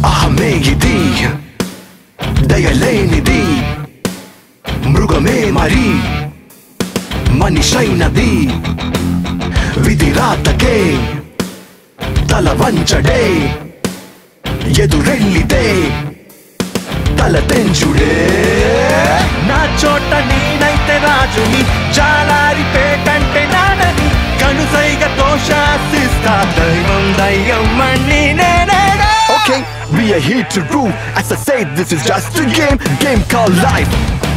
అహమే ఇది దయలేనిది మృగమే మరి మనిషైనది విధి రాతకే తల వంచడే ఎదురెళ్ళితే తల తెంచుడే నా చోట నేనైతే రాజుని జాలారి పేటంటే నాడని కనుసైగతో శాసిస్తా దైవం దయ్యం మణి నేనే Okay, we are here to rule. As I say, this is just a game, game called life.